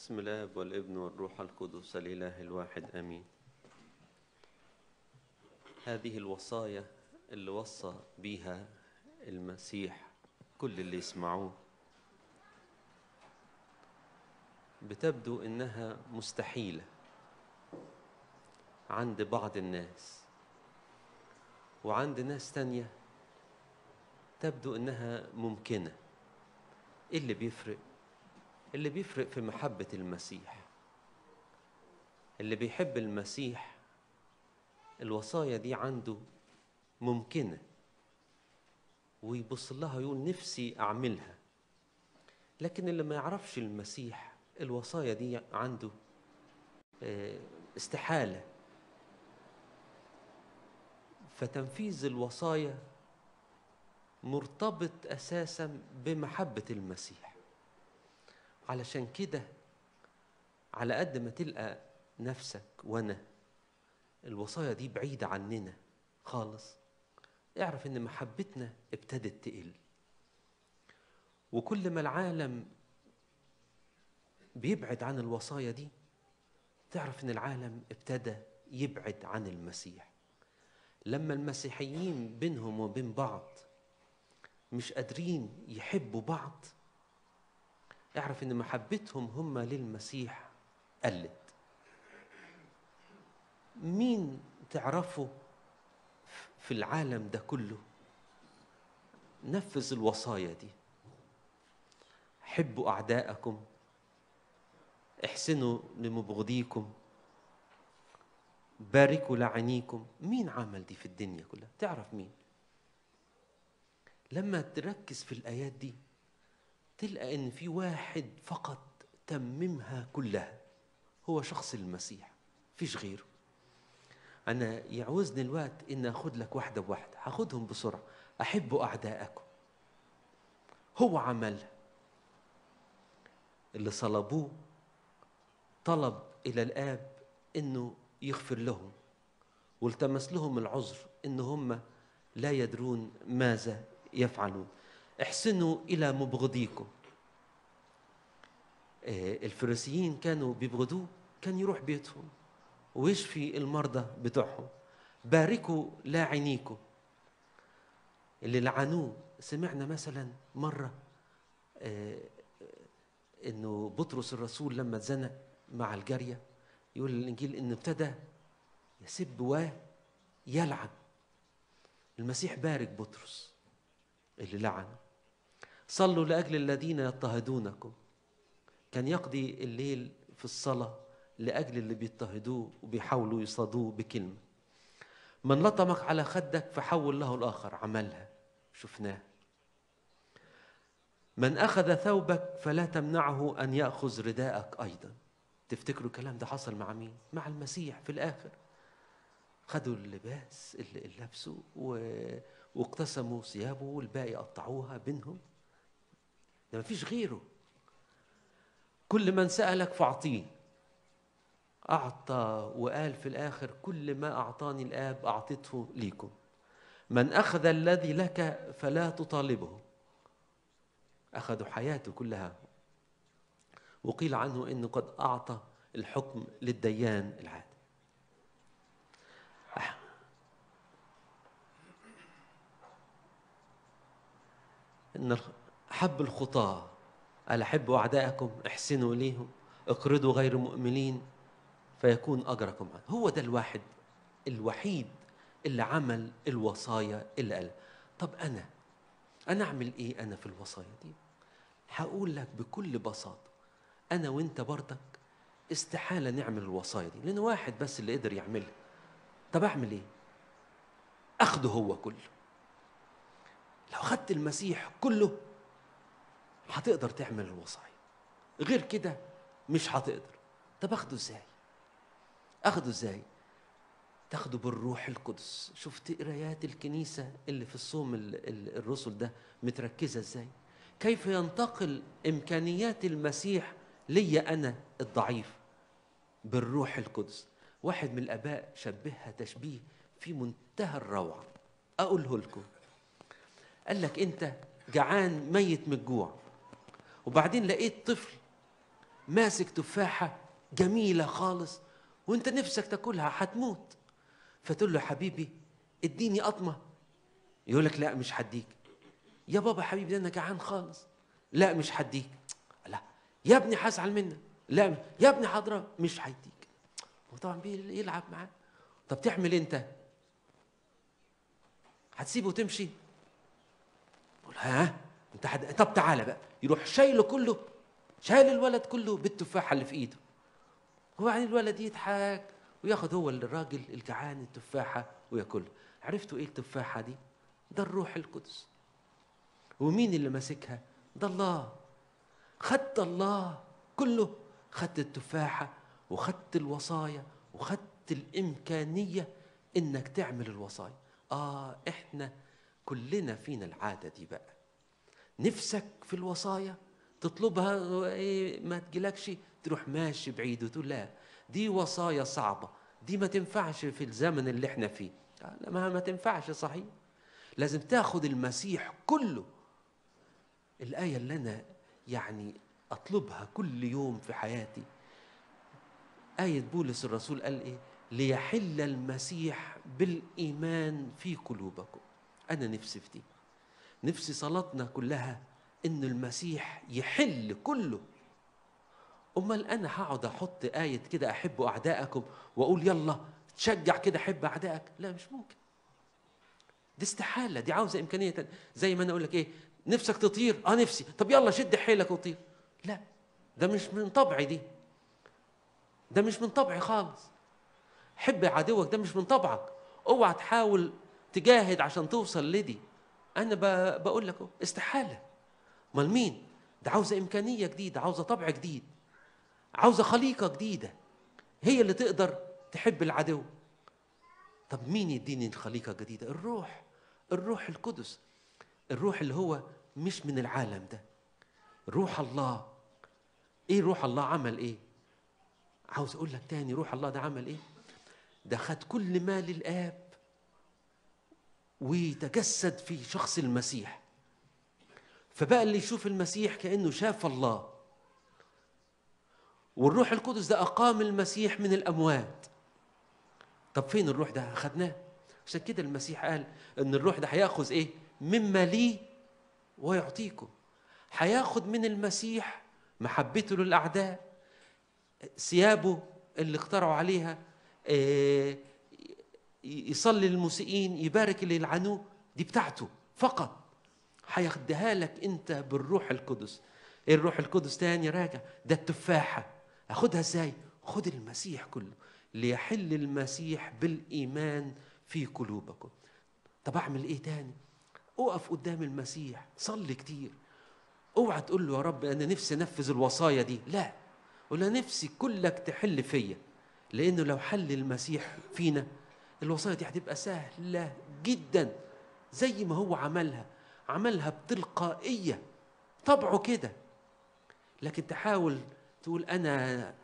بسم الاب والابن والروح القدس الاله الواحد امين هذه الوصايا اللي وصى بيها المسيح كل اللي يسمعوه بتبدو انها مستحيله عند بعض الناس وعند ناس تانيه تبدو انها ممكنه ايه اللي بيفرق اللي بيفرق في محبه المسيح اللي بيحب المسيح الوصايا دي عنده ممكنه ويبص لها يقول نفسي اعملها لكن اللي ما يعرفش المسيح الوصايا دي عنده آه، استحاله فتنفيذ الوصايا مرتبط اساسا بمحبه المسيح علشان كده على قد ما تلقى نفسك وانا الوصايا دي بعيده عننا خالص اعرف ان محبتنا ابتدت تقل وكل ما العالم بيبعد عن الوصايا دي تعرف ان العالم ابتدى يبعد عن المسيح لما المسيحيين بينهم وبين بعض مش قادرين يحبوا بعض اعرف ان محبتهم هم للمسيح قلت مين تعرفه في العالم ده كله نفذ الوصايا دي حبوا اعداءكم احسنوا لمبغضيكم باركوا لعنيكم مين عمل دي في الدنيا كلها تعرف مين لما تركز في الايات دي تلقى ان في واحد فقط تممها كلها هو شخص المسيح فيش غيره انا يعوزني الوقت ان اخد لك واحده بواحده هاخدهم بسرعه احبوا اعداءكم هو عملها اللي صلبوه طلب الى الاب انه يغفر لهم والتمس لهم العذر ان هم لا يدرون ماذا يفعلون احسنوا الى مبغضيكم آه، الفريسيين كانوا بيبغضوه كان يروح بيتهم ويشفي المرضى بتوعهم باركوا لاعنيكم اللي لعنوه سمعنا مثلا مره آه، انه بطرس الرسول لما اتزنق مع الجاريه يقول الانجيل انه ابتدى يسب ويلعن المسيح بارك بطرس اللي لعنه صلوا لاجل الذين يضطهدونكم كان يقضي الليل في الصلاه لاجل اللي بيضطهدوه وبيحاولوا يصادوه بكلمه من لطمك على خدك فحول له الاخر عملها شفناه من اخذ ثوبك فلا تمنعه ان ياخذ رداءك ايضا تفتكروا الكلام ده حصل مع مين مع المسيح في الاخر خدوا اللباس اللي اللي لبسوا و... واقتسموا ثيابه والباقي قطعوها بينهم ده مفيش غيره كل من سألك فأعطيه أعطى وقال في الآخر كل ما أعطاني الآب أعطيته ليكم من أخذ الذي لك فلا تطالبه أخذوا حياته كلها وقيل عنه انه قد اعطى الحكم للديان العادل أح- ان حب الخطاه قال احبوا اعداءكم احسنوا اليهم اقرضوا غير مؤمنين فيكون اجركم عنه هو ده الواحد الوحيد اللي عمل الوصايا اللي قال طب انا انا اعمل ايه انا في الوصايا دي هقول لك بكل بساطه انا وانت برضك استحاله نعمل الوصايا دي لان واحد بس اللي قدر يعملها طب اعمل ايه اخده هو كله لو خدت المسيح كله هتقدر تعمل الوصايا غير كده مش هتقدر طب اخده ازاي اخده ازاي تاخده بالروح القدس شفت قرايات الكنيسة اللي في الصوم ال- ال- الرسل ده متركزة ازاي كيف ينتقل إمكانيات المسيح لي أنا الضعيف بالروح القدس واحد من الآباء شبهها تشبيه في منتهى الروعة أقوله لكم قال لك أنت جعان ميت من الجوع وبعدين لقيت طفل ماسك تفاحة جميلة خالص وانت نفسك تاكلها هتموت فتقول له يا حبيبي اديني قطمة يقول لك لا مش هديك يا بابا حبيبي ده انا جعان خالص لا مش هديك لا يا ابني هزعل منك لا يا ابني حضرة مش هيديك وطبعا بيلعب معاه طب تعمل انت هتسيبه وتمشي يقول ها انت حد... طب تعالى بقى يروح شايله كله شايل الولد كله بالتفاحه اللي في ايده وبعدين الولد يضحك وياخد هو الراجل الجعان التفاحه وياكلها عرفتوا ايه التفاحه دي ده الروح القدس ومين اللي ماسكها ده الله خدت الله كله خدت التفاحه وخدت الوصايا وخدت الامكانيه انك تعمل الوصايا اه احنا كلنا فينا العاده دي بقى نفسك في الوصايا تطلبها ايه ما تجيلكش تروح ماشي بعيد وتقول لا دي وصايا صعبه دي ما تنفعش في الزمن اللي احنا فيه لا ما ما تنفعش صحيح لازم تاخد المسيح كله الآية اللي أنا يعني أطلبها كل يوم في حياتي آية بولس الرسول قال إيه ليحل المسيح بالإيمان في قلوبكم أنا نفسي في دي نفسي صلاتنا كلها إن المسيح يحل كله أمال أنا هقعد أحط آية كده أحب أعدائكم وأقول يلا تشجع كده أحب أعدائك لا مش ممكن دي استحالة دي عاوزة إمكانية تانية. زي ما أنا أقول لك إيه نفسك تطير اه نفسي طب يلا شد حيلك وطير لا ده مش من طبعي دي ده مش من طبعي خالص حب عدوك ده مش من طبعك اوعى تحاول تجاهد عشان توصل لدي انا بقول لك استحاله امال مين ده عاوزه امكانيه جديده عاوزه طبع جديد عاوزه خليقه جديده هي اللي تقدر تحب العدو طب مين يديني الخليقه الجديده الروح الروح القدس الروح اللي هو مش من العالم ده روح الله ايه روح الله عمل ايه عاوز اقول لك تاني روح الله ده عمل ايه ده خد كل ما للاب وتجسد في شخص المسيح فبقى اللي يشوف المسيح كانه شاف الله والروح القدس ده اقام المسيح من الاموات طب فين الروح ده اخذناه عشان كده المسيح قال ان الروح ده هياخذ ايه مما لي ويعطيكم هياخد من المسيح محبته للاعداء ثيابه اللي اخترعوا عليها يصلي للمسيئين يبارك اللي يلعنوه دي بتاعته فقط هياخدها لك انت بالروح القدس ايه الروح القدس تاني راجع ده التفاحه اخدها ازاي خد المسيح كله ليحل المسيح بالايمان في قلوبكم طب اعمل ايه تاني اقف قدام المسيح صلي كتير اوعى تقول له يا رب انا نفسي انفذ الوصايا دي لا قول نفسي كلك تحل فيا لانه لو حل المسيح فينا الوصايا دي هتبقى سهله جدا زي ما هو عملها عملها بتلقائيه طبعه كده لكن تحاول تقول انا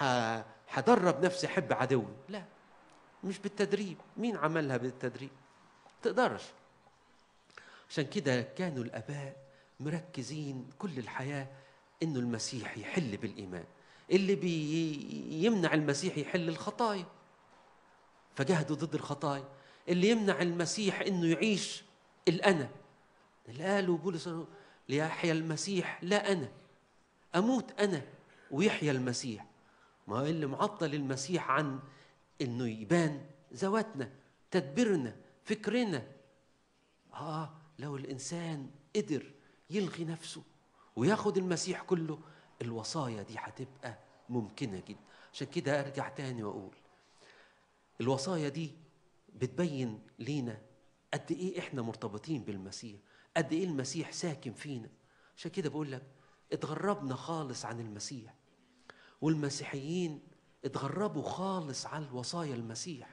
هدرب نفسي احب عدوي لا مش بالتدريب مين عملها بالتدريب تقدرش عشان كده كانوا الاباء مركزين كل الحياه انه المسيح يحل بالايمان اللي بيمنع المسيح يحل الخطايا فجاهدوا ضد الخطايا اللي يمنع المسيح انه يعيش الانا اللي قالوا بولس ليحيى المسيح لا انا اموت انا ويحيى المسيح ما هو اللي معطل المسيح عن انه يبان ذواتنا تدبيرنا فكرنا اه لو الانسان قدر يلغي نفسه وياخد المسيح كله الوصايا دي هتبقى ممكنه جدا عشان كده ارجع تاني واقول الوصايا دي بتبين لينا قد ايه احنا مرتبطين بالمسيح قد ايه المسيح ساكن فينا عشان كده بقول لك اتغربنا خالص عن المسيح والمسيحيين اتغربوا خالص عن وصايا المسيح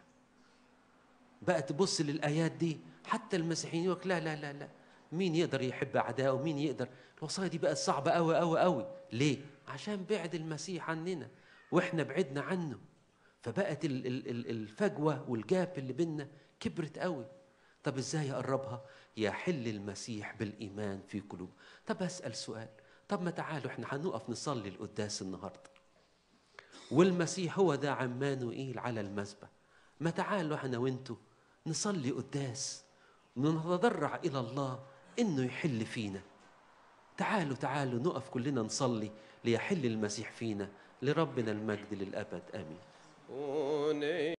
بقى تبص للايات دي حتى المسيحيين يقول لا لا لا لا مين يقدر يحب اعدائه ومين يقدر الوصايا دي بقت صعبه قوي قوي قوي ليه عشان بعد المسيح عننا واحنا بعدنا عنه فبقت الفجوه والجاب اللي بينا كبرت قوي طب ازاي اقربها يحل المسيح بالايمان في قلوب طب اسال سؤال طب ما تعالوا احنا هنقف نصلي القداس النهارده والمسيح هو ده عمانوئيل على المذبح ما تعالوا احنا وانتوا نصلي قداس ونتضرع الى الله انه يحل فينا تعالوا تعالوا نقف كلنا نصلي ليحل المسيح فينا لربنا المجد للابد امين